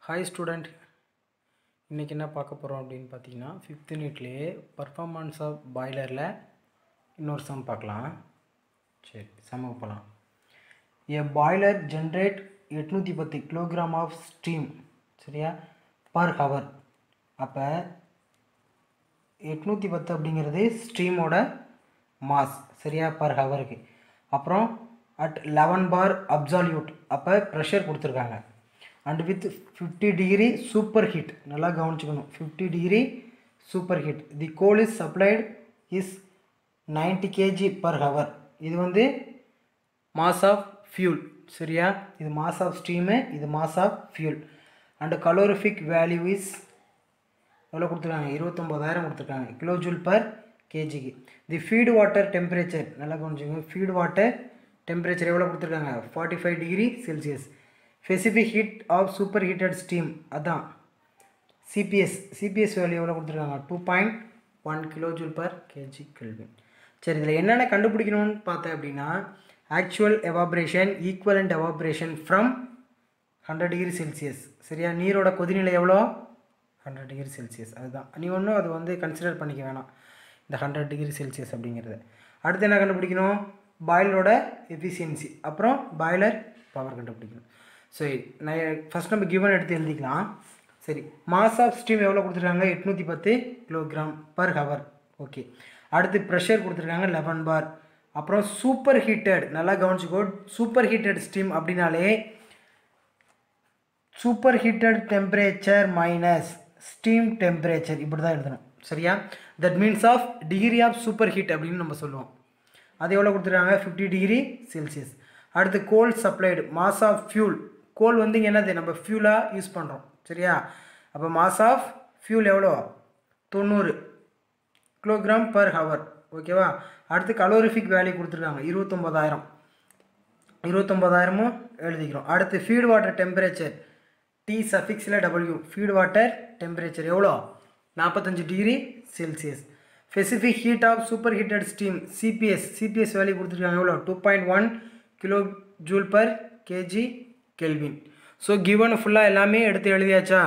hi student இன்றைக்கி என்ன பார்க்க போகிறோம் அப்படின்னு பார்த்தீங்கன்னா ஃபிஃப்த் யூனிட்லேயே பர்ஃபார்மன்ஸ் ஆஃப் பாய்லரில் இன்னொரு சம் பார்க்கலாம் சரி சம போகலாம் ஏ பாய்லர் ஜென்ரேட் எட்நூற்றி பத்து கிலோகிராம் ஆஃப் ஸ்டீம் சரியா பர் ஹவர் அப்போ எட்நூற்றி பத்து அப்படிங்கிறது ஸ்ட்ரீமோட மாஸ் சரியா பர் ஹவருக்கு அப்புறம் அட் லெவன் பார் அப்சால்யூட் அப்போ ப்ரெஷர் கொடுத்துருக்காங்க and with fifty degree super heat நல்லா கவனிச்சுக்கணும் fifty degree super heat the coal is supplied is ninety kg per hour இது வந்து மாஸ் ஆஃப் ஃபியூல் சரியா இது மாஸ் ஆஃப் ஸ்டீமு இது mass of fuel and calorific value is எவ்வளோ கொடுத்துருக்காங்க இருபத்தொம்போதாயிரம் கொடுத்துருக்காங்க கிலோ ஜூல் பர் கேஜிக்கு தி ஃபீடு வாட்டர் டெம்பரேச்சர் நல்லா கொஞ்சம் ஃபீடு வாட்டர் டெம்பரேச்சர் எவ்வளோ கொடுத்துருக்காங்க forty five degree Celsius specific heat of super heated steam அதான் சிபிஎஸ் சிபிஎஸ் வேல்யூ எவ்வளோ கொடுத்துருக்காங்க two point one kilo joule per kg kelvin சரி இதில் என்னென்ன கண்டுபிடிக்கணும்னு பார்த்தேன் அப்படின்னா actual evaporation equivalent evaporation from hundred degree Celsius சரியா நீரோட கொதிநிலை எவ்வளோ ஹண்ட்ரட் டிகிரி செல்சியஸ் அதுதான் நீ ஒன்றும் அது வந்து கன்சிடர் பண்ணிக்க வேணாம் இந்த ஹண்ட்ரட் டிகிரி செல்சியஸ் அப்படிங்கிறது அடுத்து என்ன கண்டுபிடிக்கணும் பாய்லரோட எஃபிஷியன்சி அப்புறம் பாய்லர் பவர் கண்டுபிடிக்கணும் சரி நான் ஃபஸ்ட் நம்ம கிவன் எடுத்து எழுதிக்கலாம் சரி மாஸ் ஆஃப் ஸ்டீம் எவ்வளோ கொடுத்துருக்காங்க எட்நூற்றி பத்து கிலோகிராம் பர் ஹவர் ஓகே அடுத்து ப்ரெஷர் கொடுத்துருக்காங்க லெவன் பார் அப்புறம் சூப்பர் ஹீட்டட் நல்லா கவனிச்சுக்கோ சூப்பர் ஹீட்டட் ஸ்டீம் அப்படின்னாலே super heated temperature minus steam temperature இப்படி தான் எழுதணும் சரியா that means of degree of super heat அப்படின்னு நம்ம சொல்லுவோம் அது எவ்வளோ கொடுத்துருக்காங்க ஃபிஃப்டி டிகிரி செல்சியஸ் அடுத்து coal supplied mass of fuel coal வந்து இங்கே என்னது நம்ம ஃபியூலாக யூஸ் பண்ணுறோம் சரியா அப்போ மாஸ் ஆஃப் ஃபியூல் எவ்வளோ தொண்ணூறு கிலோகிராம் பர் ஹவர் ஓகேவா அடுத்து கலோரிஃபிக் வேல்யூ கொடுத்துருக்காங்க இருபத்தொம்போதாயிரம் இருபத்தொம்போதாயிரமும் எழுதிக்கிறோம் அடுத்து ஃபீட் வாட்டர் டெம்பரேச்சர் டி சஃபிக்ஸில் டபிள்யூ ஃபீட் வாட்டர் டெம்பரேச்சர் எவ்வளோ நாற்பத்தஞ்சு degree Celsius specific heat of super heated steam CPS CPS value கொடுத்துருக்காங்க எவ்வளோ two point one kilo joule per kg kelvin so given ஃபுல்லாக எல்லாமே எடுத்து எழுதியாச்சா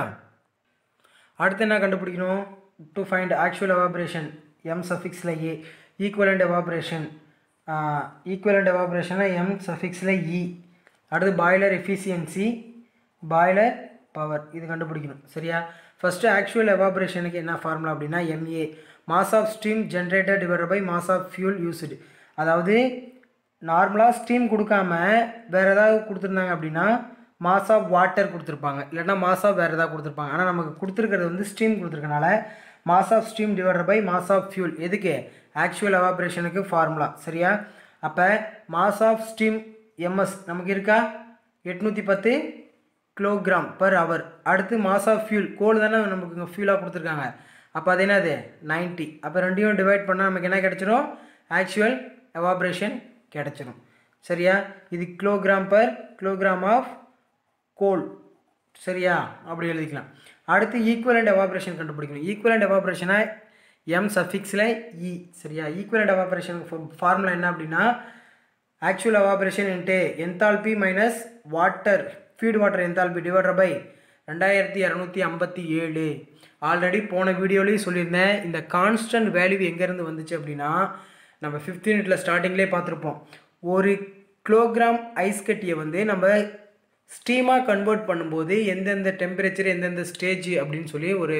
அடுத்து என்ன கண்டுபிடிக்கணும் to find actual evaporation M சஃபிக்ஸில் ஏ ஈக்குவலண்ட் எவாபரேஷன் ஈக்குவலண்ட் எவாபரேஷனில் எம் சஃபிக்ஸில் இ அடுத்து பாய்லர் எஃபிஷியன்சி பாய்லர் பவர் இது கண்டுபிடிக்கணும் சரியா ஃபஸ்ட்டு ஆக்சுவல் எவாபரேஷனுக்கு என்ன ஃபார்முலா அப்படின்னா MA mass of steam generator divide by mass of fuel used அதாவது நார்மலாக ஸ்டீம் கொடுக்காம வேறு ஏதாவது கொடுத்துருந்தாங்க அப்படின்னா மாஸ் ஆஃப் வாட்டர் கொடுத்துருப்பாங்க இல்லைன்னா மாஸ் ஆஃப் வேறு ஏதாவது கொடுத்துருப்பாங்க ஆனால் நமக்கு கொடுத்துருக்கிறது வந்து ஸ்டீம் கொடுத்துருக்கனால mass of steam divide by mass of fuel எதுக்கு ஆக்சுவல் எவாப்ரேஷனுக்கு ஃபார்முலா சரியா அப்போ மாஸ் ஆஃப் ஸ்டீம் எம்எஸ் நமக்கு இருக்கா எட்நூற்றி பத்து கிலோகிராம் பர் ஹவர் அடுத்து மாஸ் ஆஃப் ஃபியூல் கோல் தானே நமக்கு இங்கே ஃபியூலாக கொடுத்துருக்காங்க அப்போ அது என்னது நைன்ட்டி அப்போ ரெண்டையும் டிவைட் பண்ணால் நமக்கு என்ன கிடச்சிரும் ஆக்சுவல் எவாப்ரேஷன் கிடச்சிரும் சரியா இது kilogram per kilogram of coal சரியா அப்படி எழுதிக்கலாம் அடுத்து ஈக்குவலண்ட் எவாப்ரேஷன் கண்டுபிடிக்கணும் ஈக்குவலண்ட் எவாப்ரேஷனை எம் சஃபிக்ஸில் இ சரியா ஈக்குவலண்ட் எவாப்ரேஷன் ஃபார்முலா என்ன அப்படின்னா actual evaporation into enthalpy minus water feed water enthalpy divided by ரெண்டாயிரத்தி இரநூத்தி ஐம்பத்தி ஏழு ஆல்ரெடி போன வீடியோலேயும் சொல்லியிருந்தேன் இந்த கான்ஸ்டன்ட் வேல்யூ எங்கேருந்து வந்துச்சு அப்படின்னா நம்ம ஃபிஃப்த் யூனிட்டில் ஸ்டார்டிங்லேயே பார்த்துருப்போம் ஒரு கிலோகிராம் ஐஸ் கட்டியை வந்து நம்ம ஸ்டீமாக கன்வெர்ட் பண்ணும்போது எந்தெந்த டெம்பரேச்சர் எந்தெந்த ஸ்டேஜ் அப்படின்னு சொல்லி ஒரு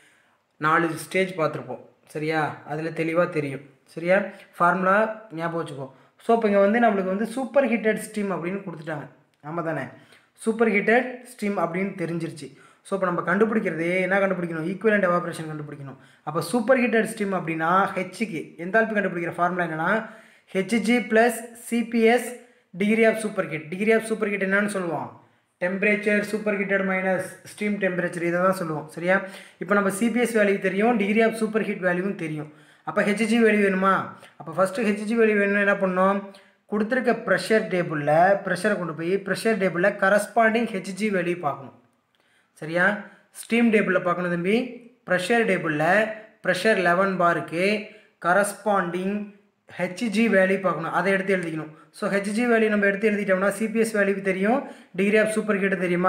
நாலு ஸ்டேஜ் பார்த்துருப்போம் சரியா அதில் தெளிவாக தெரியும் சரியா ஃபார்முலா ஞாபகம் வச்சுக்கோ ஸோ இப்போ இங்கே வந்து நம்மளுக்கு வந்து சூப்பர் ஹீட்டட் ஸ்டீம் அப்படின்னு கொடுத்துட்டாங்க ஆமாம் தானே சூப்பர் ஹீட்டட் ஸ்டீம் அப்படின்னு தெரிஞ்சிருச்சு ஸோ இப்போ நம்ம கண்டுபிடிக்கிறது என்ன கண்டுபிடிக்கணும் ஈக்குவலண்ட் எவாப்ரேஷன் கண்டுபிடிக்கணும் அப்போ சூப்பர் ஹீட்டட் ஸ்டீம் அப்படின்னா ஹெச்சுக்கு எந்தால்பி கண்டுபிடிக்கிற ஃபார்முலா என்னென்னா HG plus CPS degree of super heat degree of super heat என்னன்னு சொல்லுவோம் temperature super heated minus steam temperature இதை தான் சொல்லுவோம் சரியா இப்போ நம்ம சிபிஎஸ் வேல்யூ தெரியும் டிகிரி ஆஃப் சூப்பர் ஹீட் வேல்யூவும் தெரியும் அப்போ ஹெச்ஜி வேல்யூ வேணுமா அப்போ ஃபஸ்ட்டு ஹெச்ஜி வேல்யூ வேணும் என்ன பண்ணோம் கொடுத்துருக்க ப்ரெஷர் டேபிளில் ப்ரெஷரை கொண்டு போய் ப்ரெஷர் டேபிளில் கரஸ்பாண்டிங் ஹெச்ஜி வேல்யூ பார்க்கணும் சரியா ஸ்டீம் டேபிளில் பார்க்கணும் தம்பி ப்ரெஷர் டேபிளில் ப்ரெஷர் லெவன் பாருக்கு கரஸ்பாண்டிங் ஹெச்ஜி வேல்யூ பார்க்கணும் அதை எடுத்து எழுதிக்கணும் ஸோ ஹெச்ஜி வேல்யூ நம்ம எடுத்து எழுதிட்டோம்னா சிபிஎஸ் வேல்யூ தெரியும் டிகிரி ஆஃப் சூப்பர் ஹீட்டு தெரியுமா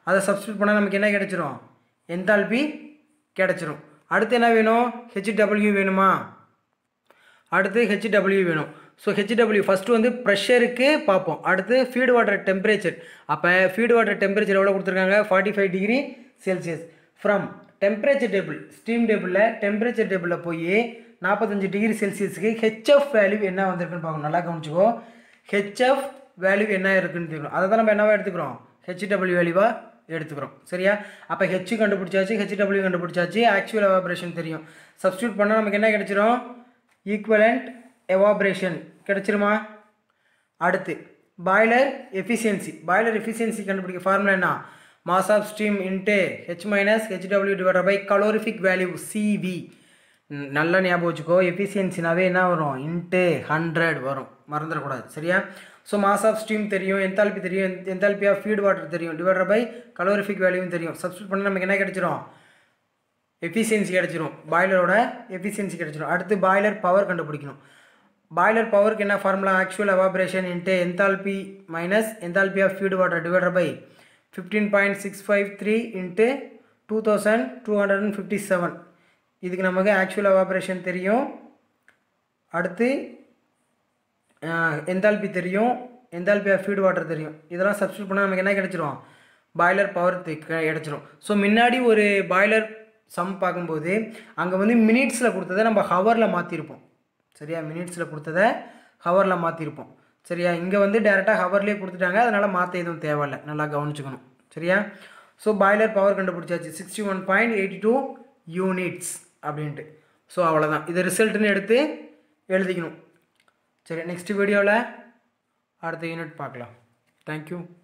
அதை சப்ஸ்டியூட் பண்ணால் நமக்கு என்ன கிடச்சிரும் என்தால்பி கிடச்சிரும் அடுத்து என்ன வேணும் ஹெச்டபிள்யூ வேணுமா அடுத்து ஹெச்டபிள்யூ வேணும் ஸோ ஹெச்டபிள்யூ ஃபஸ்ட்டு வந்து ப்ரெஷருக்கு பார்ப்போம் அடுத்து ஃபீட் வாட்டர் டெம்பரேச்சர் அப்போ ஃபீட் வாட்டர் டெம்பரேச்சர் எவ்வளோ கொடுத்துருக்காங்க forty five degree Celsius from temperature table steam டேபிளில் டெம்பரேச்சர் டேபிளில் போய் நாற்பத்தஞ்சு டிகிரி செல்சியஸுக்கு ஹெச்எஃப் வேல்யூ என்ன வந்திருக்குன்னு பார்க்கணும் நல்லா கவனிச்சுக்கோ ஹெச்எஃப் வேல்யூ என்ன இருக்குன்னு தெரியும் அதை தான் நம்ம என்னவா எடுத்துக்கிறோம் ஹெச்டபிள்யூ வேல்யூவாக எடுத்துக்கிறோம் சரியா அப்போ ஹெச் கண்டுபிடிச்சாச்சு ஹெச்டபிள்யூ கண்டுபிடிச்சாச்சு ஆக்சுவல் எவாபரேஷன் தெரியும் சப்ஸ்டியூட் பண்ணால் நமக்கு என்ன கிடைச்சிரும் ஈக்குவலண்ட் எவாபரேஷன் கிடைச்சிருமா அடுத்து பாய்லர் எஃபிஷியன்சி பாய்லர் எஃபிஷியன்சி கண்டுபிடிக்க ஃபார்முலா என்ன mass of steam into H minus HW divide by calorific value CV நல்லா ஞாபகம் வச்சுக்கோ எஃபிஷியன்சினாவே என்ன வரும் இன்ட்டு ஹண்ட்ரட் வரும் மறந்துடக்கூடாது சரியா ஸோ மாஸ் ஆஃப் ஸ்டீம் தெரியும் என்தால்பி தெரியும் என்தால்பி ஆஃப் ஃபீட் வாட்டர் தெரியும் டிவைட் பை கலோரிஃபிக் வேல்யூவும் தெரியும் சப்ஸ்டியூட் பண்ணால் நமக்கு என்ன கிடைச்சிரும் எஃபிஷியன்சி கிடச்சிரும் பாய்லரோட எஃபிஷியன்சி கிடச்சிரும் அடுத்து பாய்லர் பவர் கண்டுபிடிக்கணும் பாய்லர் பவருக்கு என்ன formula actual evaporation into enthalpy minus enthalpy of feed water divided by fifteen point six five three into two thousand two hundred and fifty seven இதுக்கு நமக்கு ஆக்சுவல் எவாபரேஷன் தெரியும் அடுத்து enthalpy தெரியும் enthalpy of feed water தெரியும் இதெல்லாம் substitute பண்ணால் நமக்கு என்ன கிடைச்சிரும் பாய்லர் பவர் கிடச்சிரும் ஸோ முன்னாடி ஒரு பாய்லர் சம் பார்க்கும்போது அங்கே வந்து மினிட்ஸில் கொடுத்ததை நம்ம ஹவரில் மாற்றிருப்போம் சரியா மினிட்ஸில் கொடுத்ததை ஹவரில் மாற்றிருப்போம் சரியா இங்கே வந்து டேரெக்டாக ஹவர்லேயே கொடுத்துட்டாங்க அதனால் மாற்ற எதுவும் தேவையில்லை நல்லா கவனிச்சுக்கணும் சரியா ஸோ பாய்லர் பவர் கண்டுபிடிச்சாச்சு sixty one point eighty two units அப்படின்ட்டு ஸோ அவ்வளோதான் இதை ரிசல்ட்டுன்னு எடுத்து எழுதிக்கணும் சரி நெக்ஸ்ட் வீடியோவில் அடுத்த யூனிட் பார்க்கலாம் தேங்க்யூ